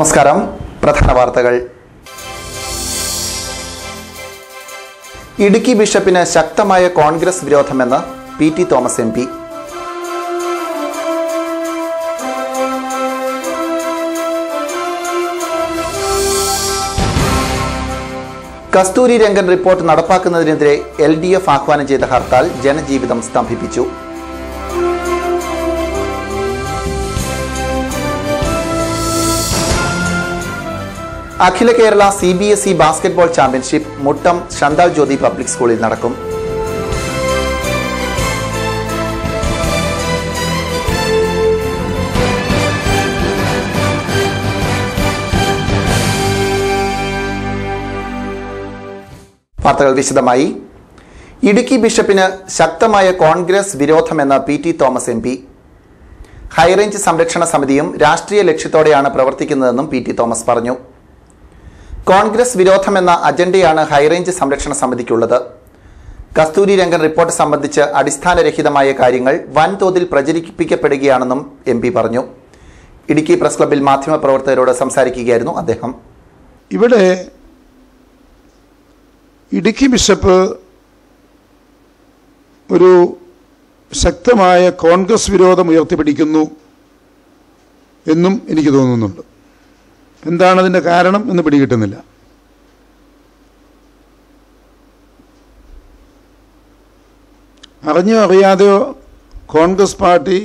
നമസ്കാരം പ്രധാന വാർത്തകൾ ഇടുക്കി ബിഷപ്പിന് ശക്തമായ കോൺഗ്രസ് വിരോധമെന്ന് P T Thomas M P Kasturi Rangan report നടപ്പാക്കുന്നതിനെതിരെ എൽ ഡി എഫ് ആഹ്വാനം ചെയ്ത ഹർത്താൽ ജനജീവിതം സ്തംഭിപ്പിച്ചു അഖില Kerala C B S E basketball championship Muttom Shantal Jyothi public സ്കൂളിൽ നടക്കും വാർത്തകൾ വിശദമായി ഇടുക്കി ബിഷപ്പിന് ശക്തമായ കോൺഗ്രസ് വിരോധമെന്ന് P T Thomas M P high range സംരക്ഷണ സമിതിയും രാഷ്ട്രീയ ലക്ഷ്യത്തോടെയാണ് പ്രവർത്തിക്കുന്നതെന്നും പി ടി തോമസ് പറഞ്ഞു കോൺഗ്രസ് വിരോധമെന്ന അജണ്ടയാണ് ഹൈറേഞ്ച് സംരക്ഷണ സമിതിക്കുള്ളത് കസ്തൂരി രംഗൻ റിപ്പോർട്ട് സംബന്ധിച്ച് അടിസ്ഥാനരഹിതമായ കാര്യങ്ങൾ വൻതോതിൽ പ്രചരിപ്പിക്കപ്പെടുകയാണെന്നും എം പി പറഞ്ഞു ഇടുക്കി പ്രസ് ക്ലബ്ബിൽ മാധ്യമപ്രവർത്തകരോട് സംസാരിക്കുകയായിരുന്നു അദ്ദേഹം ഇവിടെ ഇടുക്കി ബിഷപ്പ് ഒരു ശക്തമായ കോൺഗ്രസ് വിരോധം ഉയർത്തിപ്പിടിക്കുന്നു എന്നും എനിക്ക് തോന്നുന്നുണ്ട് എന്താണ് അതിൻ്റെ കാരണം എന്ന് പിടികിട്ടുന്നില്ല അറിഞ്ഞോ അറിയാതെയോ കോൺഗ്രസ് പാർട്ടി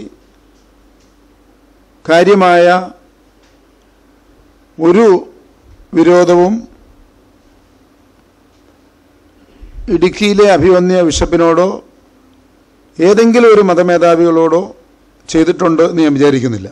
കാര്യമായ ഒരു വിരോധവും ഇടുക്കിയിലെ അഭിവന്യ ബിഷപ്പിനോടോ ഏതെങ്കിലും ഒരു മതമേധാവികളോടോ ചെയ്തിട്ടുണ്ട് എന്ന് ഞാൻ വിചാരിക്കുന്നില്ല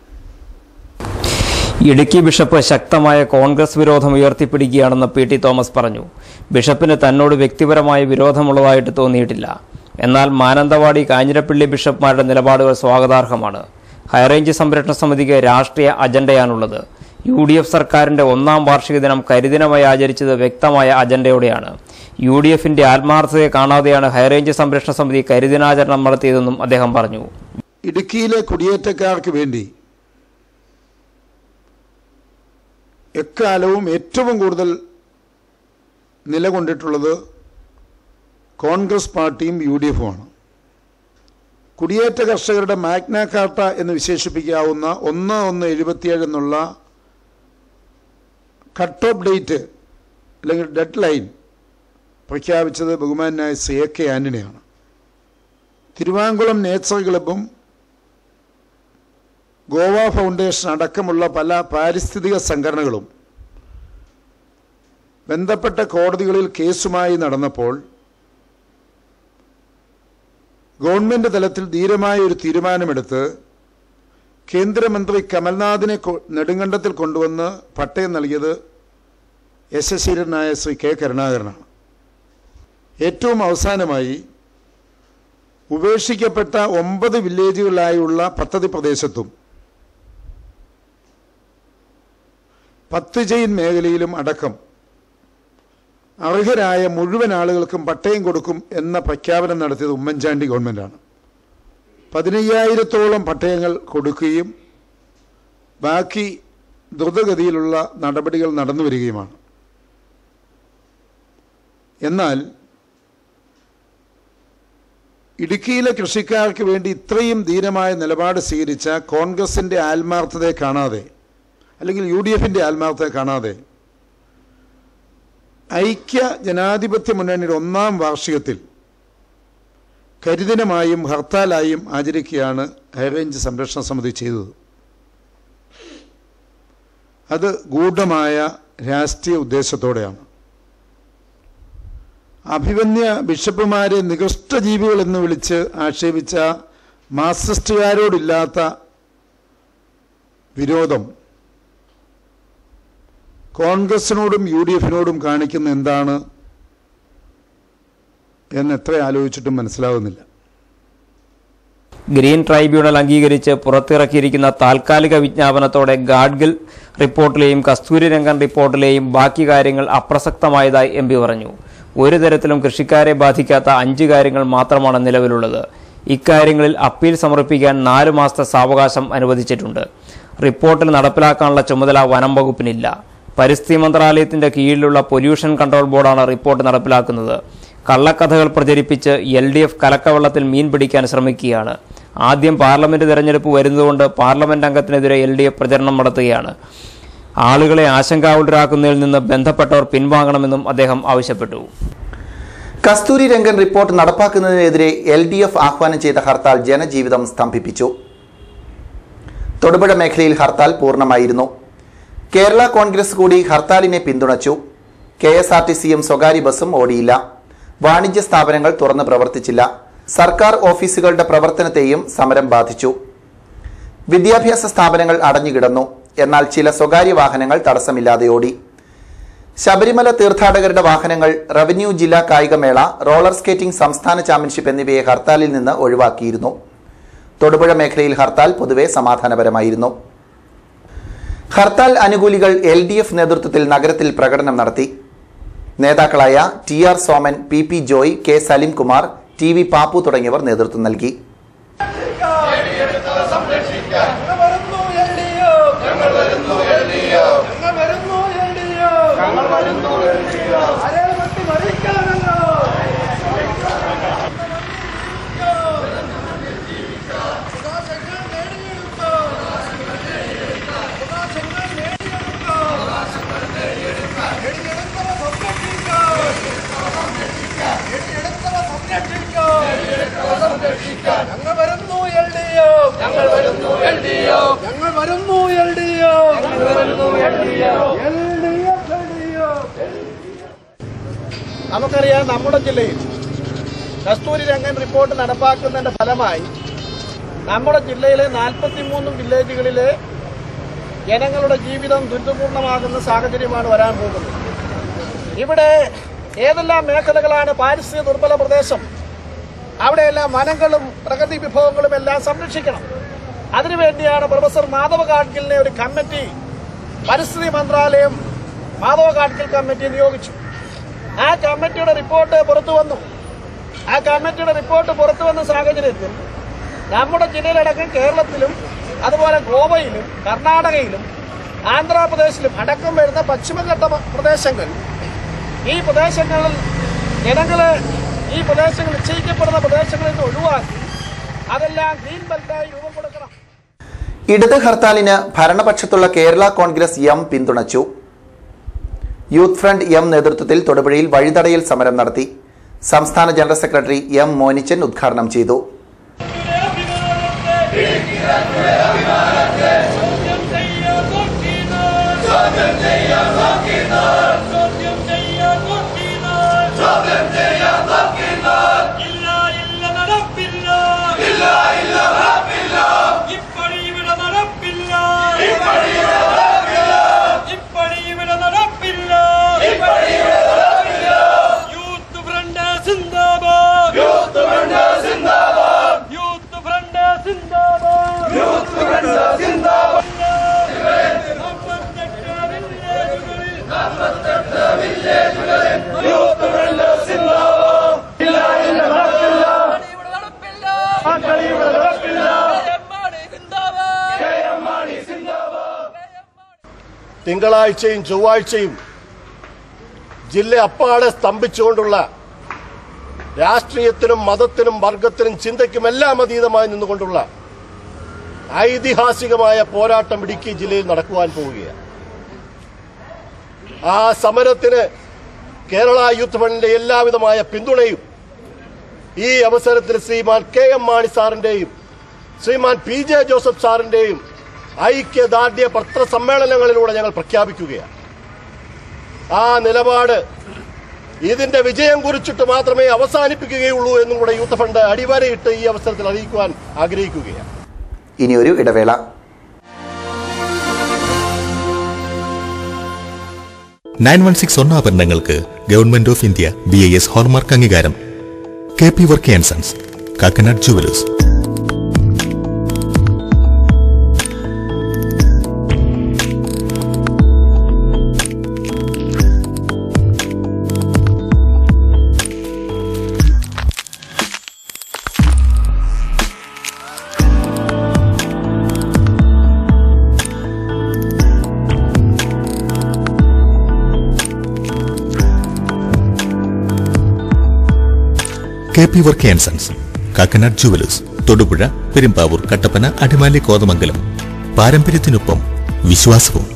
ഇടുക്കി ബിഷപ്പ് ശക്തമായ കോൺഗ്രസ് വിരോധം ഉയർത്തിപ്പിടിക്കുകയാണെന്ന് പി ടി തോമസ് പറഞ്ഞു ബിഷപ്പിന് തന്നോട് വ്യക്തിപരമായ വിരോധമുള്ളതായിട്ട് തോന്നിയിട്ടില്ല എന്നാൽ മാനന്തവാടി കാഞ്ഞിരപ്പള്ളി ബിഷപ്പ്മാരുടെ നിലപാടുകൾ സ്വാഗതാർഹമാണ് ഹൈറേഞ്ച് സംരക്ഷണ സമിതിക്ക് രാഷ്ട്രീയ അജണ്ടയാണുള്ളത് യു ഡി എഫ് സർക്കാരിന്റെ ഒന്നാം വാർഷിക ദിനം കരിദിനമായി ആചരിച്ചത് വ്യക്തമായ അജണ്ടയോടെയാണ് യു ഡി എഫിന്റെ ആത്മാർത്ഥതയെ കാണാതെയാണ് ഹൈറേഞ്ച് സംരക്ഷണ സമിതി കരിദിനാചരണം നടത്തിയതെന്നും അദ്ദേഹം പറഞ്ഞു ഇടുക്കിയിലെ കുടിയേറ്റക്കാർക്ക് വേണ്ടി എക്കാലവും ഏറ്റവും കൂടുതൽ നിലകൊണ്ടിട്ടുള്ളത് കോൺഗ്രസ് പാർട്ടിയും യു ഡി എഫുമാണ് കുടിയേറ്റ കർഷകരുടെ മാഗ്ന കാർട്ട എന്ന് വിശേഷിപ്പിക്കാവുന്ന ഒന്ന് ഒന്ന് എഴുപത്തിയേഴ് എന്നുള്ള കട്ട് ഓഫ് ഡേറ്റ് അല്ലെങ്കിൽ ഡെഡ് ലൈൻ പ്രഖ്യാപിച്ചത് ബഹുമാനായ സി എ കെ ആന്റണിയാണ് തിരുവാങ്കുളം നേച്ചർ ക്ലബും ഗോവ ഫൗണ്ടേഷൻ അടക്കമുള്ള പല പാരിസ്ഥിതിക സംഘടനകളും ബന്ധപ്പെട്ട കോടതികളിൽ കേസുമായി നടന്നപ്പോൾ ഗവൺമെന്റ് തലത്തിൽ ധീരമായ ഒരു തീരുമാനമെടുത്ത് കേന്ദ്രമന്ത്രി കമൽനാഥിനെ കൊ- നെടുങ്കണ്ടത്തിൽ കൊണ്ടുവന്ന് പട്ടയം നൽകിയത് യശസ്വീരനായ ശ്രീ കെ കരുണാകരനാണ് ഏറ്റവും അവസാനമായി ഉപേക്ഷിക്കപ്പെട്ട ഒമ്പത് വില്ലേജുകളിലായുള്ള പദ്ധതി പ്രദേശത്തും പത്ത് ചെയിൻ മേഖലയിലും അടക്കം അർഹരായ മുഴുവൻ ആളുകൾക്കും പട്ടയം കൊടുക്കും എന്ന പ്രഖ്യാപനം നടത്തിയത് ഉമ്മൻചാണ്ടി ഗവൺമെൻറ്റാണ് പതിനയ്യായിരത്തോളം പട്ടയങ്ങൾ കൊടുക്കുകയും ബാക്കി ദ്രുതഗതിയിലുള്ള നടപടികൾ നടന്നു വരികയുമാണ് എന്നാൽ ഇടുക്കിയിലെ കൃഷിക്കാർക്ക് വേണ്ടി ഇത്രയും ധീരമായ നിലപാട് സ്വീകരിച്ച കോൺഗ്രസിന്റെ ആത്മാർത്ഥതയെ കാണാതെ അല്ലെങ്കിൽ യു ഡി എഫിന്റെ ആത്മാർത്ഥതയെ കാണാതെ ഐക്യ ജനാധിപത്യ മുന്നണിയുടെ ഒന്നാം വാർഷികത്തിൽ കരിദിനമായും ഹർത്താലായും ആചരിക്കുകയാണ് ഹൈറേഞ്ച് സംരക്ഷണ സമിതി ചെയ്തത് അത് ഗൂഢമായ രാഷ്ട്രീയ ഉദ്ദേശത്തോടെയാണ് അഭിവന്യ ബിഷപ്പുമാരെ നികൃഷ്ടജീവികൾ എന്ന് വിളിച്ച് ആക്ഷേപിച്ച മാർക്സിസ്റ്റുകാരോടില്ലാത്ത വിരോധം കോൺഗ്രസിനോടും യു ഡി എഫിനോടും കാണിക്കുന്ന എന്താണ് എന്ന് എത്ര ആലോചിച്ചിട്ടും മനസ്സിലാവുന്നില്ല ഗ്രീൻ ട്രൈബ്യൂണൽ അംഗീകരിച്ച് പുറത്തിറക്കിയിരിക്കുന്ന താൽക്കാലിക വിജ്ഞാപനത്തോടെ ഗാഡ്ഗിൽ റിപ്പോർട്ടിലെയും കസ്തൂരി രംഗൻ റിപ്പോർട്ടിലെയും ബാക്കി കാര്യങ്ങൾ അപ്രസക്തമായതായി എം പി പറഞ്ഞു ഒരു തരത്തിലും കൃഷിക്കാരെ ബാധിക്കാത്ത അഞ്ച് കാര്യങ്ങൾ മാത്രമാണ് നിലവിലുള്ളത് ഇക്കാര്യങ്ങളിൽ അപ്പീൽ സമർപ്പിക്കാൻ നാല് മാസത്തെ സാവകാശം അനുവദിച്ചിട്ടുണ്ട് റിപ്പോർട്ടിൽ നടപ്പിലാക്കാനുള്ള ചുമതല വനം വകുപ്പിനില്ല പരിസ്ഥിതി മന്ത്രാലയത്തിന്റെ കീഴിലുള്ള പൊല്യൂഷൻ കൺട്രോൾ ബോർഡാണ് റിപ്പോർട്ട് നടപ്പിലാക്കുന്നത് കള്ളക്കഥകൾ പ്രചരിപ്പിച്ച് എൽ ഡി എഫ് കലക്കവെള്ളത്തിൽ മീൻ പിടിക്കാൻ ശ്രമിക്കുകയാണ് ആദ്യം പാർലമെന്റ് തെരഞ്ഞെടുപ്പ് വരുന്നതുകൊണ്ട് പാർലമെന്റ് അംഗത്തിനെതിരെ എൽ ഡി എഫ് പ്രചരണം നടത്തുകയാണ് ആളുകളെ ആശങ്കാവുടരാക്കുന്നതിൽ നിന്ന് ബന്ധപ്പെട്ടവർ പിൻവാങ്ങണമെന്നും അദ്ദേഹം ആവശ്യപ്പെട്ടു കസ്തൂരി രംഗൻ റിപ്പോർട്ട് നടപ്പാക്കുന്നതിനെതിരെ എൽ ഡി എഫ് ആഹ്വാനം ചെയ്ത ഹർത്താൽ ജനജീവിതം സ്തംഭിപ്പിച്ചു തൊടുപുഴ മേഖലയിൽ ഹർത്താൽ പൂർണ്ണമായിരുന്നു കേരള കോൺഗ്രസ് കൂടി ഹർത്താലിനെ പിന്തുണച്ചു കെ എസ് ആർ ടി സിയും സ്വകാര്യ ബസ്സും ഓടിയില്ല വാണിജ്യ സ്ഥാപനങ്ങൾ തുറന്ന് പ്രവർത്തിച്ചില്ല സർക്കാർ ഓഫീസുകളുടെ പ്രവർത്തനത്തെയും സമരം ബാധിച്ചു വിദ്യാഭ്യാസ സ്ഥാപനങ്ങൾ അടഞ്ഞുകിടന്നു എന്നാൽ ചില സ്വകാര്യ വാഹനങ്ങൾ തടസ്സമില്ലാതെ ഓടി ശബരിമല തീർത്ഥാടകരുടെ വാഹനങ്ങൾ റവന്യൂ ജില്ലാ കായികമേള റോളർ സ്കേറ്റിംഗ് സംസ്ഥാന ചാമ്പ്യൻഷിപ്പ് എന്നിവയെ ഹർത്താലിൽ നിന്ന് ഒഴിവാക്കിയിരുന്നു തൊടുപുഴ മേഖലയിൽ ഹർത്താൽ പൊതുവെ സമാധാനപരമായിരുന്നു ഹർത്താൽ അനുകൂലികൾ എൽ ഡി എഫ് നേതൃത്വത്തിൽ നഗരത്തിൽ പ്രകടനം നടത്തി നേതാക്കളായ T R Soman P P Joy K Salimkumar T V Pappu തുടങ്ങിയവർ നേതൃത്വം നൽകി ഞങ്ങൾ വരുന്നു എൽഡിഎഫ് ഞങ്ങൾ വരുന്നു എൽഡിഎഫ് ഞങ്ങൾ വരുന്നു എൽഡിഎഫ് ഞങ്ങൾ വരുന്നു എൽഡിഎഫ് ആരെ വെട്ടി മരിക്കാനല്ലോ അവകാശങ്ങൾ നേടിയെടുത്തോ അവകാശങ്ങൾ നേടിയെടുത്തോ നേടിയെടുത്തവ സംരക്ഷിക്കോ നേടിയെടുത്തവ സംരക്ഷിക്കോ ഞങ്ങൾ വരുന്നു എൽ ഡി എഫ് ഞങ്ങൾ വരുന്നു എൽ ഡി എഫ് ഞങ്ങൾ വരുന്നു എൽ ഡി എഫ് ഞങ്ങൾ വരുന്നു L D F L D F L D F നമുക്കറിയാം നമ്മുടെ ജില്ലയിൽ കസ്തൂരി രംഗൻ റിപ്പോർട്ട് നടപ്പാക്കുന്നതിന്റെ ഫലമായി നമ്മുടെ ജില്ലയിലെ നാൽപ്പത്തിമൂന്ന് വില്ലേജുകളിലെ ജനങ്ങളുടെ ജീവിതം ദുരിതപൂർണമാകുന്ന സാഹചര്യമാണ് വരാൻ പോകുന്നത് ഇവിടെ ഏതെല്ലാം മേഖലകളാണ് പാരിസ്ഥിതിക ദുർബല പ്രദേശം അവിടെയെല്ലാം വനങ്ങളും പ്രകൃതി വിഭവങ്ങളും എല്ലാം സംരക്ഷിക്കണം അതിനുവേണ്ടിയാണ് പ്രൊഫസർ മാധവ ഗാഡ്ഗിലിനെ ഒരു കമ്മിറ്റി പരിസ്ഥിതി മന്ത്രാലയം മാധവ ഗാഡ്ഗിൽ കമ്മിറ്റി നിയോഗിച്ചു ആ കമ്മിറ്റിയുടെ റിപ്പോർട്ട് പുറത്തു വന്നു ആ കമ്മിറ്റിയുടെ റിപ്പോർട്ട് പുറത്തു വന്ന സാഹചര്യത്തിൽ നമ്മുടെ ജില്ലയിലടക്കം കേരളത്തിലും അതുപോലെ ഗോവയിലും കർണാടകയിലും ആന്ധ്രാപ്രദേശിലും അടക്കം വരുന്ന പശ്ചിമഘട്ട പ്രദേശങ്ങൾ ഈ പ്രദേശങ്ങളിൽ ജനങ്ങള് ഈ പ്രദേശങ്ങൾ നിശ്ചയിക്കപ്പെടുന്ന പ്രദേശങ്ങളിൽ നിന്ന് ഒഴിവാക്കി അതെല്ലാം ഗ്രീൻ ബെൽറ്റായി രൂപം കൊടുക്കണം ഇടത് ഹർത്താലിന് ഭരണപക്ഷത്തുള്ള കേരള കോൺഗ്രസ് എം പിന്തുണച്ചു യൂത്ത് ഫ്രണ്ട് എം നേതൃത്വത്തിൽ തൊടുപുഴയിൽ വഴിതടയൽ സമരം നടത്തി സംസ്ഥാന ജനറൽ സെക്രട്ടറി എം മോനിച്ചൻ ഉദ്ഘാടനം ചെയ്തു ഇല്ല ഇല്ല നടപ്പില്ല ഇല്ല ഇല്ല നടപ്പില്ല ഇപ്പടി ഇവിടെ നടപ്പില്ല ഇപ്പടി ഇവിടെ നടപ്പില്ല ഇപ്പടി ഇവിടെ നടപ്പില്ല ഇപ്പടി ഇവിടെ നടപ്പില്ല യൂത്ത് ഫ്രണ്ട് സിന്ദാബാദ് യൂത്ത് ഫ്രണ്ട് സിന്ദാബാദ് യൂത്ത് ഫ്രണ്ട് സിന്ദാബാദ് യൂത്ത് ഫ്രണ്ട് സിന്ദാബാദ് യൂത്ത് ഫ്രണ്ട് സിന്ദാബാദ് ഇല്ല ഇല്ല നടപ്പില്ല ഇവിടെ നടപ്പില്ല ഇവിടെ നടപ്പില്ല സിന്ദാബാദ് സിന്ദാബാദ് തിങ്കളാഴ്ചയും ചൊവ്വാഴ്ചയും ജില്ല അപ്പാടെ സ്തംഭിച്ചുകൊണ്ടുള്ള രാഷ്ട്രീയത്തിനും മതത്തിനും വർഗത്തിനും ചിന്തയ്ക്കും എല്ലാം അതീതമായി നിന്നുകൊണ്ടുള്ള ഐതിഹാസികമായ പോരാട്ടം ഇടുക്കി ജില്ലയിൽ നടക്കുവാൻ പോവുകയാണ് ആ സമരത്തിന് കേരള യൂത്ത് ഫണ്ടിന്റെ എല്ലാവിധമായ പിന്തുണയും ഈ അവസരത്തിൽ ശ്രീമാൻ കെ എം മാണി സാറിന്റെയും ശ്രീമാൻ പി ജെ ജോസഫ് സാറിന്റെയും ഐക്യദാർഢ്യ പത്രസമ്മേളനങ്ങളിലൂടെ ഞങ്ങൾ പ്രഖ്യാപിക്കുകയാണ് ആ നിലപാട് ഇതിന്റെ വിജയം കുറിച്ചിട്ട് മാത്രമേ അവസാനിപ്പിക്കുകയുള്ളൂ എന്നും കൂടെ യൂത്ത് ഫണ്ട് അടിവരയിട്ട് ഈ അവസരത്തിൽ അറിയിക്കുവാൻ ആഗ്രഹിക്കുകയാണ് ഇനിയൊരു ഇടവേള നയൻ വൺ സിക്സ് സ്വർണ്ണാഭരണങ്ങൾക്ക് government of India B I S hallmark അംഗീകാരം K P Varkey and sons Kakkanad jewellers K P Varkey and sons Kakkanad jewellers Thodupuzha Perumbavoor Kattappana Adimali Kothamangalam പാരമ്പര്യത്തിനൊപ്പം വിശ്വാസവും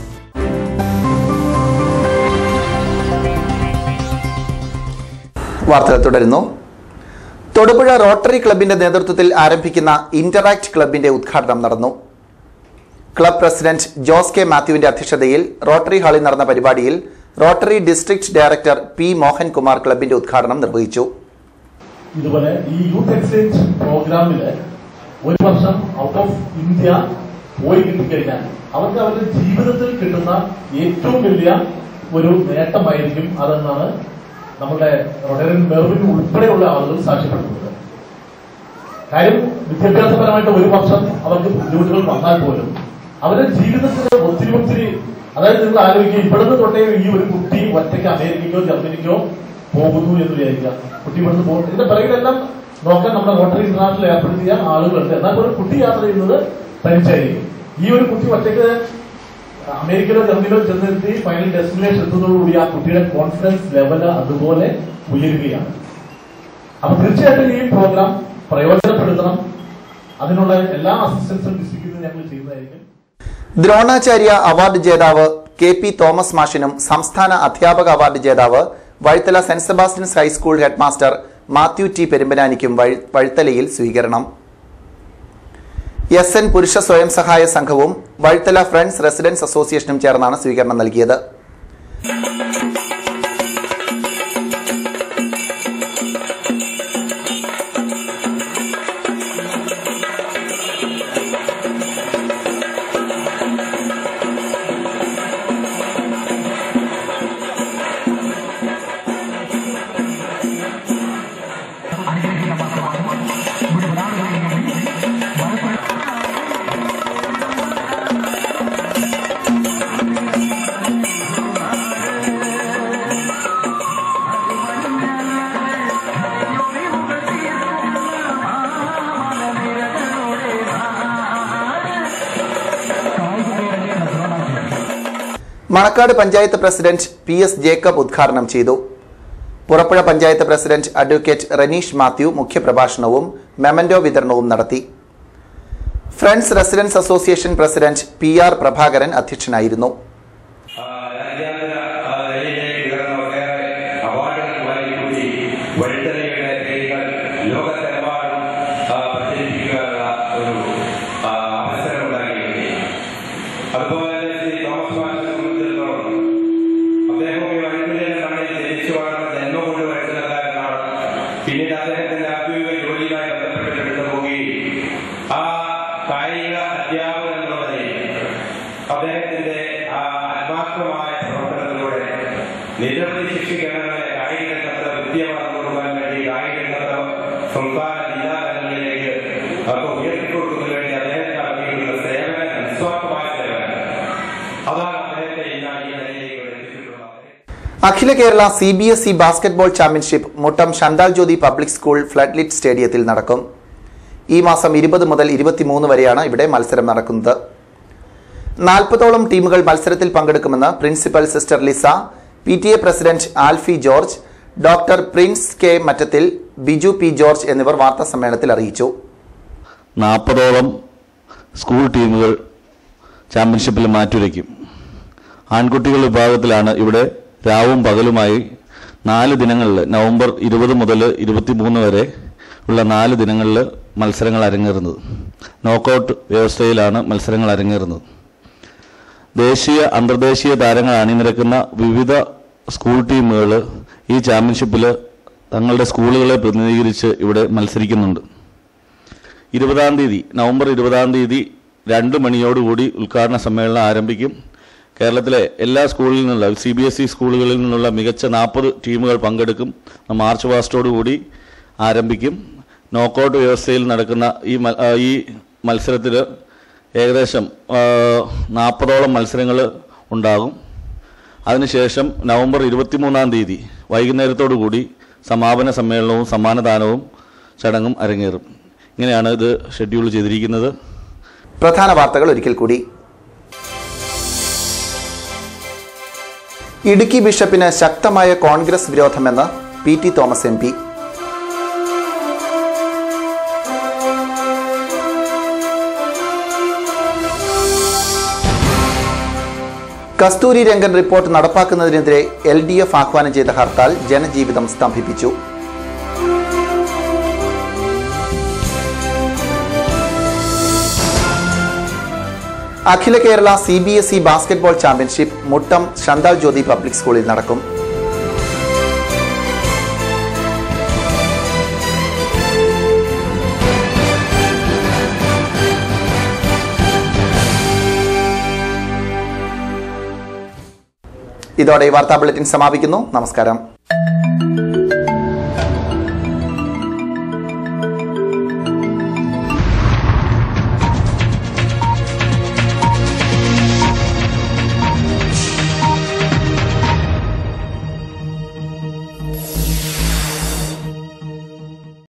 വാർത്തകൾ തുടരുന്നു തൊടുപുഴ റോട്ടറി ക്ലബിന്റെ നേതൃത്വത്തിൽ ആരംഭിക്കുന്ന ഇന്ററാക്ട് ക്ലബിന്റെ ഉദ്ഘാടനം നടന്നു ക്ലബ് പ്രസിഡന്റ് ജോസ് കെ മാത്യുവിന്റെ അധ്യക്ഷതയിൽ റോട്ടറി ഹാളിൽ നടന്ന പരിപാടിയിൽ rotary district director P Mohankumar ക്ലബിന്റെ ഉദ്ഘാടനം നിർവഹിച്ചു ഇതുപോലെ ഈ യൂത്ത് എക്സ്ചേഞ്ച് പ്രോഗ്രാമില് ഒരു വർഷം ഔട്ട് ഓഫ് ഇന്ത്യ പോയി കിട്ടിക്കഴിഞ്ഞാൽ അവർക്ക് അവരുടെ ജീവിതത്തിൽ കിട്ടുന്ന ഏറ്റവും വലിയ ഒരു നേട്ടമായിരിക്കും അതെന്നാണ് നമ്മുടെ റൊട്ടേറിയൻ മെർവിൻ ഉൾപ്പെടെയുള്ള ആളുകൾ സാക്ഷ്യപ്പെടുത്തുന്നത് കാര്യം വിദ്യാഭ്യാസപരമായിട്ട് ഒരു വർഷം അവർക്ക് ബുദ്ധിമുട്ടുകൾ വന്നാൽ പോലും അവരുടെ ജീവിതത്തിൽ ഒത്തിരി ഒത്തിരി അതായത് നിങ്ങൾ ആലോചിക്കുക ഇവിടുന്ന് തൊട്ടേ ഈ ഒരു കുട്ടി ഒറ്റയ്ക്ക് അമേരിക്കയ്ക്കോ ജർമ്മനിക്കോ പോകുന്നു എന്ന് വിചാരിക്കുക കുട്ടി ഇവിടുന്ന് പോകും ഇതിന്റെ പിറകിലെല്ലാം നോക്കാൻ നമ്മുടെ റോട്ടറി ഇന്റർനാഷണൽ ഏർപ്പെടുത്തിയ ആളുകളുണ്ട് എന്നാൽ ഒരു കുട്ടി യാത്ര ചെയ്യുന്നത് തനിച്ചായിരിക്കും ഈ ഒരു കുട്ടി ഒറ്റയ്ക്ക് അമേരിക്കയിലോ ജർമ്മനിയിലോ ചെന്നെത്തി ഫൈനൽ ഡെസ്റ്റിനേഷൻ എത്തുന്നതോടുകൂടി ആ കുട്ടിയുടെ കോൺഫിഡൻസ് ലെവൽ അതുപോലെ ഉയരുകയാണ് അപ്പൊ തീർച്ചയായിട്ടും ഈ പ്രോഗ്രാം പ്രയോജനപ്പെടുത്തണം അതിനുള്ള എല്ലാ അസിസ്റ്റൻസും ഡിസ്ട്രിക്റ്റിൽ ഞങ്ങൾ ചെയ്യുന്നതായിരിക്കും ദ്രോണാചാര്യ അവാർഡ് ജേതാവ് കെ പി തോമസ് മാഷിനും സംസ്ഥാന അധ്യാപക അവാർഡ് ജേതാവ് Vazhuthala saint Sebastian's high school headmaster Mathew T പെരുമ്പനാനിക്കും വഴു- വഴുത്തലയിൽ സ്വീകരണം എസ് എൻ പുരുഷ സ്വയം സഹായ സംഘവും വഴുത്തല ഫ്രണ്ട്സ് റെസിഡൻസ് അസോസിയേഷനും ചേർന്നാണ് സ്വീകരണം നൽകിയത് Manakkad panchayat president P S Jacob ഉദ്ഘാടനം ചെയ്തു പുറപ്പുഴ പഞ്ചായത്ത് പ്രസിഡന്റ് അഡ്വക്കേറ്റ് റനീഷ് മാത്യു മുഖ്യപ്രഭാഷണവും മെമന്റോ വിതരണവും നടത്തി friends residence association president P R Prabhakaran അധ്യക്ഷനായിരുന്നു രാജ്യാന്തര ആ, നിലയിലേക്ക് ഉയർന്ന ഒട്ടേറെ അവാർഡുകൾ വാങ്ങിക്കൂട്ടി വഴുതലയുടെ പേരുകൾ ലോകത്തെമ്പാടും ആ, പ്രചരിപ്പിക്കാനുള്ള ഒരു ആ, അവസരം ഉണ്ടാക്കിയിട്ടുണ്ട് അതുപോലെ തന്നെ ശ്രീ തോമസ് മാഷിനെ സംബന്ധിച്ചിടത്തോളം അദ്ദേഹം ഈ വഴുതലയുടെ മണ്ണിൽ ജനിച്ചു വളർന്ന ജന്മം കൊണ്ട് വഴുതലക്കാരനാണ് പിന്നീട് അദ്ദേഹത്തിന്റെ ഔദ്യോഗിക ജോലിയുമായി ബന്ധപ്പെട്ട് കൊണ്ടുപോവുകയും ആ കായിക അധ്യാപകൻ എന്നുള്ള നിലയിൽ അദ്ദേഹത്തിന്റെ ആ ആത്മാർത്ഥമായ പ്രവർത്തനത്തിലൂടെ നിരവധി ശിക്ഷിക്കേണ്ടവരെ കായിക രംഗത്ത് വിദ്യ വളർന്നു കൊടുക്കാൻ വേണ്ടി കായിക രംഗത്ത് സംസ്ഥാന ജില്ലാ തലങ്ങളിലേക്ക് ഒക്കെ ഉയർത്തിക്കൊടുക്കുന്നതിന് വേണ്ടി അദ്ദേഹത്തെ നൽകിയിട്ടുള്ള സേവനം നിസ്വാർത്ഥമായ സേവനം അതാണ് അദ്ദേഹത്തെ ഇന്ന് ഈ നിലയിലേക്ക് എത്തിച്ചിട്ടുള്ളത് അഖില Kerala C B S E basketball championship Muttom Shandal Jyothi public school floodlit സ്റ്റേഡിയത്തിൽ നടക്കും ഈ മാസം ഇരുപത് മുതൽ ഇരുപത്തിമൂന്ന് വരെയാണ് ഇവിടെ മത്സരം നടക്കുന്നത് നാൽപ്പതോളം ടീമുകൾ മത്സരത്തിൽ പങ്കെടുക്കുമെന്ന് principal sister Lisa P T A president Alfie George doctor Prince K Mattathil Biju P George എന്നിവർ വാർത്താ സമ്മേളനത്തിൽ അറിയിച്ചു നാൽപ്പതോളം സ്കൂൾ ടീമുകൾ ചാമ്പ്യൻഷിപ്പിൽ മാറ്റുരയ്ക്കും ആൺകുട്ടികൾ വിഭാഗത്തിലാണ് ഇവിടെ രാവും പകലുമായി നാല് ദിനങ്ങളിൽ നവംബർ ഇരുപത് മുതൽ ഇരുപത്തിമൂന്ന് വരെ ഉള്ള നാല് ദിനങ്ങളിൽ മത്സരങ്ങൾ അരങ്ങേറുന്നത് നോക്കൌട്ട് വ്യവസ്ഥയിലാണ് മത്സരങ്ങൾ അരങ്ങേറുന്നത് ദേശീയ അന്തർദേശീയ താരങ്ങൾ അണിനിരക്കുന്ന വിവിധ സ്കൂൾ ടീമുകൾ ഈ ചാമ്പ്യൻഷിപ്പിൽ തങ്ങളുടെ സ്കൂളുകളെ പ്രതിനിധീകരിച്ച് ഇവിടെ മത്സരിക്കുന്നുണ്ട് ഇരുപതാം തീയതി നവംബർ ഇരുപതാം തീയതി രണ്ട് മണിയോടുകൂടി ഉദ്ഘാടന സമ്മേളനം ആരംഭിക്കും കേരളത്തിലെ എല്ലാ സ്കൂളിൽ നിന്നുള്ള സി ബി എസ് ഇ സ്കൂളുകളിൽ നിന്നുള്ള മികച്ച നാൽപ്പത് ടീമുകൾ പങ്കെടുക്കും മാർച്ച് പാസ്റ്റോടുകൂടി ആരംഭിക്കും നോക്കൌട്ട് വ്യവസ്ഥയിൽ നടക്കുന്ന ഈ മ- ആ, ഈ മത്സരത്തിൽ ഏകദേശം നാൽപ്പതോളം മത്സരങ്ങൾ ഉണ്ടാകും അതിനുശേഷം നവംബർ ഇരുപത്തിമൂന്നാം തീയതി വൈകുന്നേരത്തോടു കൂടി സമാപന സമ്മേളനവും സമ്മാനദാനവും ചടങ്ങും അരങ്ങേറും ഇങ്ങനെയാണ് ഇത് ഷെഡ്യൂൾ ചെയ്തിരിക്കുന്നത് പ്രധാന വാർത്തകൾ ഒരിക്കൽ കൂടി ഇടുക്കി ബിഷപ്പിന് ശക്തമായ കോൺഗ്രസ് വിരോധമെന്ന് P T Thomas M P Kasturi Rangan report നടപ്പാക്കുന്നതിനെതിരെ എൽ ഡി എഫ് ആഹ്വാനം ചെയ്ത ഹർത്താൽ ജനജീവിതം സ്തംഭിപ്പിച്ചു അഖില Kerala C B S E basketball championship Muttom Shantal Jyothi public സ്കൂളിൽ നടക്കും ഇതോടെ ഈ വാർത്താ ബുള്ളറ്റിൻ സമാപിക്കുന്നു നമസ്കാരം